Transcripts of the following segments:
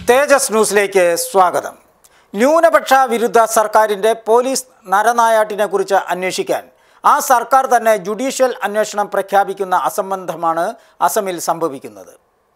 തേജസ് ന്യൂസിലേക്ക് സ്വാഗതം ന്യൂനപക്ഷ വിരുദ്ധ സർക്കാരിൻ്റെ പോലീസ് നരനായാട്ടിനെ കുറിച്ച് അന്വേഷിക്കാൻ ആ സർക്കാർ തന്നെ ജുഡീഷ്യൽ അന്വേഷണം പ്രഖ്യാപിക്കുന്ന അസംബന്ധമാണ് അസമിൽ സംഭവിക്കുന്നത്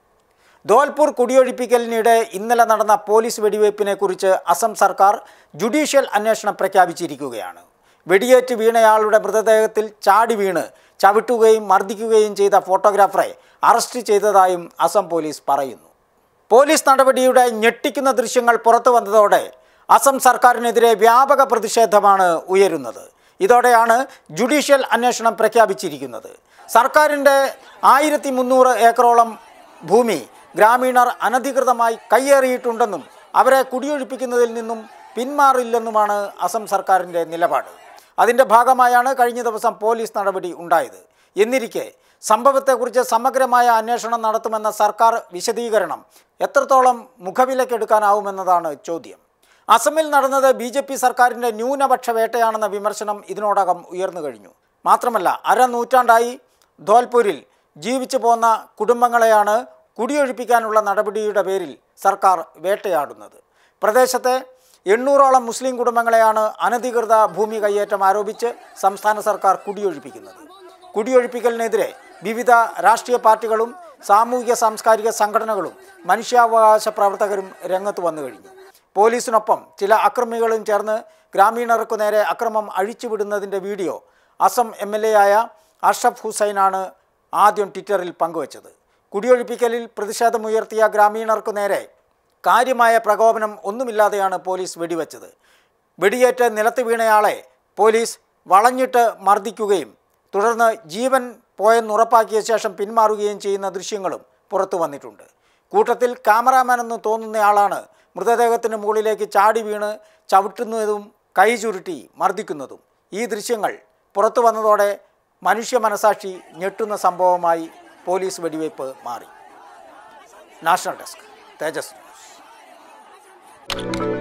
ധോൽപൂർ കുടിയൊഴിപ്പിക്കലിനിടെ ഇന്നലെ നടന്ന പോലീസ് വെടിവയ്പ്പിനെ കുറിച്ച് അസം സർക്കാർ ജുഡീഷ്യൽ അന്വേഷണം പ്രഖ്യാപിച്ചിരിക്കുകയാണ് വെടിയേറ്റ് വീണയാളുടെ മൃതദേഹത്തിൽ ചാടി വീണ് ചവിട്ടുകയും മർദ്ദിക്കുകയും ചെയ്ത ഫോട്ടോഗ്രാഫറെ അറസ്റ്റ് ചെയ്തതായും അസം പോലീസ് പറയുന്നു പോലീസ് നടപടിയുടെ ഞെട്ടിക്കുന്ന ദൃശ്യങ്ങൾ പുറത്തു വന്നതോടെ അസം സർക്കാരിനെതിരെ വ്യാപക പ്രതിഷേധമാണ് ഉയരുന്നത് ഇതോടെയാണ് ജുഡീഷ്യൽ അന്വേഷണം പ്രഖ്യാപിച്ചിരിക്കുന്നത് സർക്കാരിൻ്റെ ആയിരത്തി മുന്നൂറ് ഏക്കറോളം ഭൂമി ഗ്രാമീണർ അനധികൃതമായി കയ്യേറിയിട്ടുണ്ടെന്നും അവരെ കുടിയൊഴിപ്പിക്കുന്നതിൽ നിന്നും പിന്മാറില്ലെന്നുമാണ് അസം സർക്കാരിൻ്റെ നിലപാട് അതിൻ്റെ ഭാഗമായാണ് കഴിഞ്ഞ ദിവസം പോലീസ് നടപടി ഉണ്ടായത് എന്നിരിക്കെ സംഭവത്തെക്കുറിച്ച് സമഗ്രമായ അന്വേഷണം നടത്തുമെന്ന സർക്കാർ വിശദീകരണം എത്രത്തോളം മുഖവിലക്കെടുക്കാനാവുമെന്നതാണ് ചോദ്യം അസമിൽ നടന്നത് ബി ജെ പി സർക്കാരിൻ്റെ ന്യൂനപക്ഷ വേട്ടയാണെന്ന വിമർശനം ഇതിനോടകം ഉയർന്നു കഴിഞ്ഞു മാത്രമല്ല അരനൂറ്റാണ്ടായി ധോൽപൂരിൽ ജീവിച്ചു പോന്ന കുടുംബങ്ങളെയാണ് കുടിയൊഴിപ്പിക്കാനുള്ള നടപടിയുടെ പേരിൽ സർക്കാർ വേട്ടയാടുന്നത് പ്രദേശത്തെ എണ്ണൂറോളം മുസ്ലിം കുടുംബങ്ങളെയാണ് അനധികൃത ഭൂമി കയ്യേറ്റം ആരോപിച്ച് സംസ്ഥാന സർക്കാർ കുടിയൊഴിപ്പിക്കുന്നത് കുടിയൊഴിപ്പിക്കലിനെതിരെ വിവിധ രാഷ്ട്രീയ പാർട്ടികളും സാമൂഹിക സാംസ്കാരിക സംഘടനകളും മനുഷ്യാവകാശ പ്രവർത്തകരും രംഗത്ത് വന്നു കഴിഞ്ഞു പോലീസിനൊപ്പം ചില അക്രമികളും ചേർന്ന് ഗ്രാമീണർക്കു നേരെ അക്രമം അഴിച്ചുവിടുന്നതിൻ്റെ video Assam M L A ആയ അഷ്റഫ് ഹുസൈനാണ് ആദ്യം ട്വിറ്ററിൽ പങ്കുവച്ചത് കുടിയൊഴിപ്പിക്കലിൽ പ്രതിഷേധമുയർത്തിയ ഗ്രാമീണർക്കു നേരെ കാര്യമായ പ്രകോപനം ഒന്നുമില്ലാതെയാണ് പോലീസ് വെടിവെച്ചത് വെടിയേറ്റ് നിലത്ത് വീണയാളെ പോലീസ് വളഞ്ഞിട്ട് മർദ്ദിക്കുകയും തുടർന്ന് ജീവൻ പോയെന്നുറപ്പാക്കിയ ശേഷം പിന്മാറുകയും ചെയ്യുന്ന ദൃശ്യങ്ങളും പുറത്തു വന്നിട്ടുണ്ട് കൂട്ടത്തിൽ ക്യാമറാമാൻ എന്ന് തോന്നുന്നയാളാണ് മൃതദേഹത്തിന് മുകളിലേക്ക് ചാടി വീണ് ചവിട്ടുന്നതും കൈ ചുരുട്ടി മർദ്ദിക്കുന്നതും ഈ ദൃശ്യങ്ങൾ പുറത്തു വന്നതോടെ മനുഷ്യ മനസാക്ഷി ഞെട്ടുന്ന സംഭവമായി പോലീസ് വെടിവയ്പ് മാറി നാഷണൽ ഡെസ്ക് തേജസ് ന്യൂസ്